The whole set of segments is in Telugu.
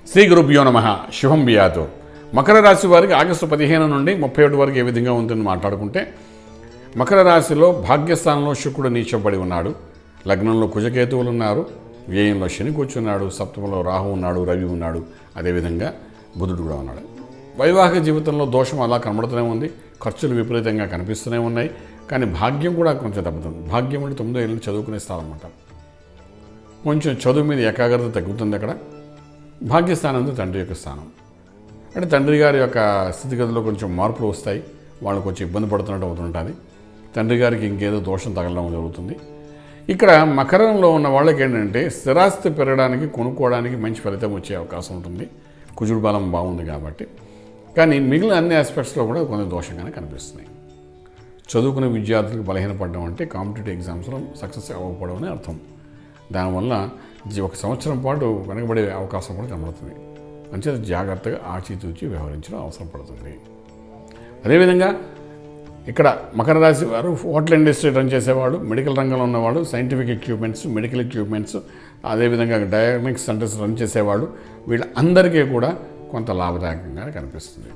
శ్రీ గురుభ్యో నమ శుభం బియాతో మకర రాశి వారికి ఆగస్టు పదిహేను నుండి ముప్పై ఒకటి వరకు ఏ విధంగా ఉంటుందని మాట్లాడుకుంటే మకర రాశిలో భాగ్యస్థానంలో శుక్రుడు నీచబడి ఉన్నాడు లగ్నంలో కుజకేతువులు ఉన్నారు వ్యయంలో శని కూర్చున్నాడు సప్తమంలో రాహు ఉన్నాడు రవి ఉన్నాడు అదేవిధంగా బుధుడు కూడా ఉన్నాడు వైవాహిక జీవితంలో దోషం అలా కనబడుతూనే ఉంది ఖర్చులు విపరీతంగా కనిపిస్తూనే ఉన్నాయి కానీ భాగ్యం కూడా కొంచెం దెబ్బతుంది భాగ్యం అంటే తొమ్మిదో ఏళ్ళు చదువుకునే స్థలం అన్నమాట కొంచెం చదువు మీద ఏకాగ్రత తగ్గుతుంది అక్కడ భాగ్యస్థానం అంటే తండ్రి యొక్క స్థానం అంటే తండ్రి గారి యొక్క స్థితిగతిలో కొంచెం మార్పులు వస్తాయి వాళ్ళు కొంచెం ఇబ్బంది పడుతున్నట్టు అవుతుంటుంది తండ్రి గారికి ఇంకేదో దోషం తగలడం జరుగుతుంది ఇక్కడ మకరంలో ఉన్న వాళ్ళకి ఏంటంటే స్థిరాస్తి పెరగడానికి కొనుక్కోవడానికి మంచి ఫలితం వచ్చే అవకాశం ఉంటుంది కుజుడు బలం బాగుంది కాబట్టి కానీ మిగిలిన అన్ని ఆస్పెక్ట్స్లో కూడా కొంచెం దోషంగానే కనిపిస్తున్నాయి చదువుకునే విద్యార్థులకు బలహీనపడడం అంటే కాంపిటేటివ్ ఎగ్జామ్స్లో సక్సెస్ అవ్వకపోవడం అని అర్థం దానివల్ల జీ- ఒక సంవత్సరం పాటు వెనకబడే అవకాశం కూడా కనబడుతుంది మంచిగా జాగ్రత్తగా ఆచితూచి వ్యవహరించడం అవసరం పడుతుంది అదేవిధంగా ఇక్కడ మకర రాశి వారు హోటల్ ఇండస్ట్రీ రన్ చేసేవాడు మెడికల్ రంగంలో ఉన్నవాడు సైంటిఫిక్ ఎక్విప్మెంట్స్ మెడికల్ ఎక్విప్మెంట్స్ అదేవిధంగా డయాగ్నిక్ సెంటర్స్ రన్ చేసేవాడు వీళ్ళందరికీ కూడా కొంత లాభదాయకంగా కనిపిస్తుంది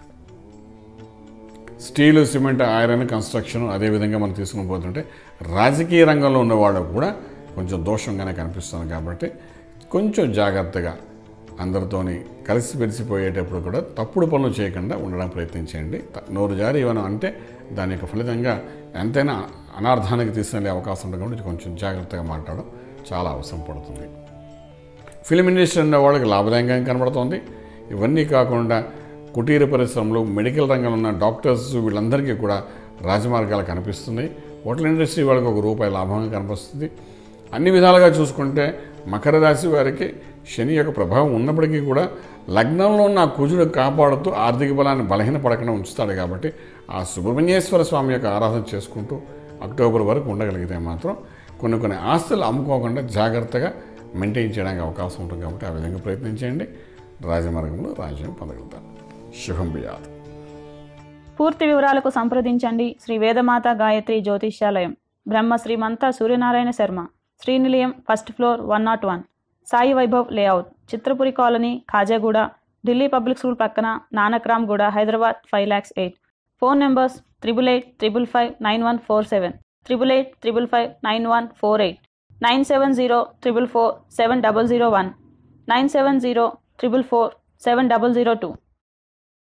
స్టీలు సిమెంట్ ఐరన్ కన్స్ట్రక్షన్ అదేవిధంగా మనం తీసుకుని పోతుంటే రాజకీయ రంగంలో ఉన్నవాడు కూడా కొంచెం దోషంగానే కనిపిస్తుంది కాబట్టి కొంచెం జాగ్రత్తగా అందరితోని కలిసి పెరిసిపోయేటప్పుడు కూడా తప్పుడు పనులు చేయకుండా ఉండడానికి ప్రయత్నించండి త- నోరు జారి ఏమైనా అంటే దాని యొక్క ఫలితంగా ఎంతైనా అనార్థానికి తీసుకెళ్ళే అవకాశం ఉంటుంది కాబట్టి కొంచెం జాగ్రత్తగా మాట్లాడడం చాలా అవసరం పడుతుంది ఫిలిం ఇండస్ట్రీ ఉన్న వాళ్ళకి లాభదాయంగా కనబడుతోంది ఇవన్నీ కాకుండా కుటీర పరిశ్రమలు మెడికల్ రంగంలో ఉన్న డాక్టర్స్ వీళ్ళందరికీ కూడా రాజమార్గాలు కనిపిస్తున్నాయి హోటల్ ఇండస్ట్రీ వాళ్ళకి ఒక రూపాయి లాభంగా కనిపిస్తుంది అన్ని విధాలుగా చూసుకుంటే మకర రాశి వారికి శని యొక్క ప్రభావం ఉన్నప్పటికీ కూడా లగ్నంలో ఉన్న ఆ కుజుడు కాపాడుతూ ఆర్థిక బలాన్ని బలహీనపడకుండా ఉంచుతాడు కాబట్టి ఆ సుబ్రహ్మణ్యేశ్వర స్వామి యొక్క ఆరాధన చేసుకుంటూ అక్టోబర్ వరకు ఉండగలిగితే మాత్రం కొన్ని కొన్ని ఆస్తులు అమ్ముకోకుండా జాగ్రత్తగా మెయింటైన్ చేయడానికి అవకాశం ఉంటుంది కాబట్టి ఆ విధంగా ప్రయత్నించండి రాజమార్గంలో రాజ్యం పొందగలుగుతారు శుభం బియాత్ పూర్తి వివరాలకు సంప్రదించండి Shri Vedamata Gayatri Jyotishyalayam Brahma Srimanta Suryanarayana Sharma Srinilayam first floor one nought one Sai Vaibhav layout Chitrapuri colony Khajaguda Delhi public school పక్కన Nanakramguda Hyderabad five lakhs eight phone numbers triple eight triple five nine one four seven triple eight triple five nine one four eight nine seven zero triple four seven double zero one nine seven zero triple four seven double zero two